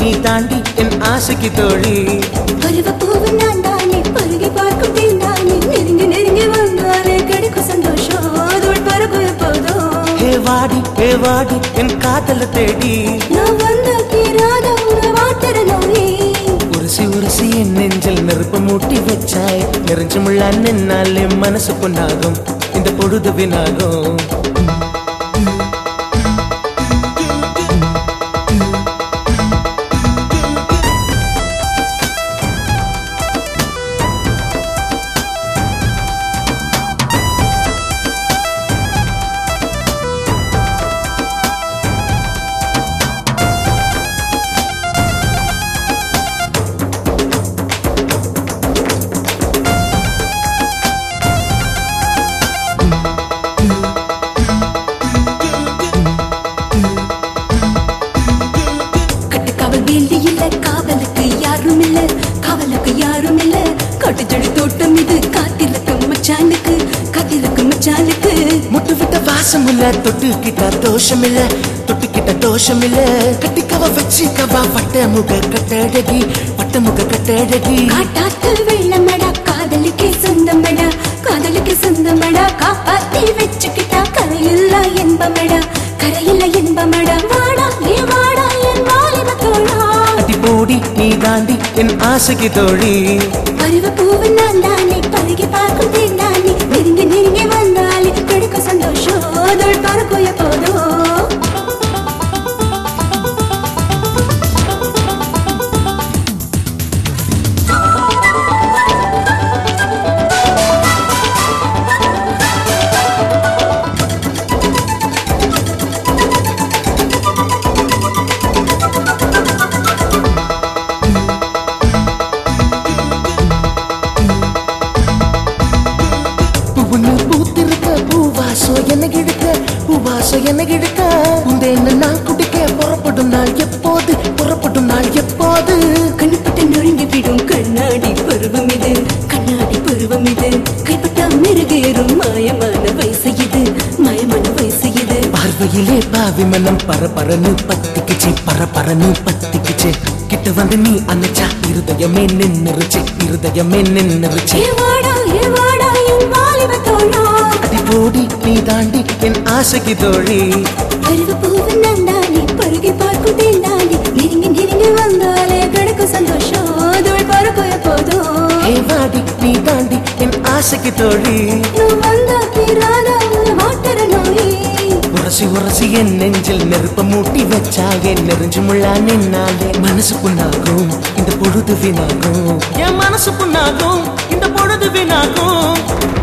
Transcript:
தாண்டி என் ஆசைக்கு தோழி பருவ பூவு நான் தானே பருகி பார்க்கும் தேந்தானே நெருங்கி நெருங்கி வந்தாலே கிடைக்கும் சந்தோஷம் அதோடு பரப்பு எப்போதும் ஹே வாடி ஹே வாடி என் காதல தேடி நான் வந்த தீராத உறவாத்திர நோயே உருசி உருசி என் நெஞ்சில் நெருப்பு மூட்டி வச்சாய் நெறிஞ்சு முள்ளா நின்னாலே மனசு பொண்ணாகும் இந்த பொழுது வினாகும் கட்டு காவல் வேலி இல்ல காவலுக்கு யாரும் இல்ல காவலுக்கு யாரும் இல்ல காட்டு செடி தோட்டம் இது காத்திருக்கு மச்சானுக்கு காத்திருக்கு மச்சானுக்கு முட்டு விட்ட வாசம் இல்ல தொட்டுக்கிட்ட தோஷம் இல்ல தொட்டுக்கிட்ட தோஷம் இல்ல கட்டிக்கவ வச்சுக்கவா வட்ட முக கட்டழகி வட்ட முக கட்டழகி காட்டாத்து வெள்ளமடா காதலுக்கு சொந்தமடா காதலுக்கு சொந்தமடா காப்பாத்தி வச்சுக்கிட்டா கரையில்ல என்பமடா கரையில்ல என்பமடா வாடா ஏ வாடா என் வாலிப தோழா அடி போடி நீ தாண்டி என் ஆசைக்கு தோழி பருவ பூவு நான் தானே பருகி பார்க்கும் தேந்தானே நெருங்கி நெருங்கி வந்தாலே கிடைக்கும் சந்தோஷம் அதோடு பறக்கும் எப்போதும் பூவுன்னு பூத்திருக்க பூவாசம் என்ன கிழக்க பூவாசம் என்ன கிழக்க உந்தேன்னு நான் குடிக்க புறப்படும் நாள் எப்போது புறப்படும் நாள் எப்போது கண்ணுப்பட்டு நொறுங்கி விடும் கண்ணாடி பருவம் இது கண்ணாடி பருவம் இது கைப்பட்டா மிருகேறும் மாயமான வயசு இது மாயமான வயசு இது பார்வையிலே பாவி மனம் பரபரன்னு பத்திக்குச்சு பரபரன்னு பத்திக்குச்சு கிட்ட வந்து நீ அணைச்சா இருதயமே நின்னுருச்சு இருதயமே நின்னுருச்சு ஏ வாடா ஏ வாடா என் வாலிப தோழா அடி போடி நீ தாண்டி என் ஆசைக்கு தோழி பருவ பூவு நந்தானே பருகி பார்க்கும் தேந்தானே நெருங்கி நெருங்கி வந்தாலே கிடைக்கும் சந்தோஷம் அதோடு பறக்கும் எப்போதும் ஏ வாடி நீ தாண்டி என் ஆசைக்கு தோழி நான் வந்த தீராத மாட்டர நோயே உரசி உரசி என் நெஞ்சில் நெருப்ப மூட்டி வச்சாக நெறிஞ்சு முள்ளா நின்னாலே மனசு புண்ணாகும் இந்த பொழுது வீணாகும் என் மனசு புண்ணாகும் இந்த பொழுது வீணாகும்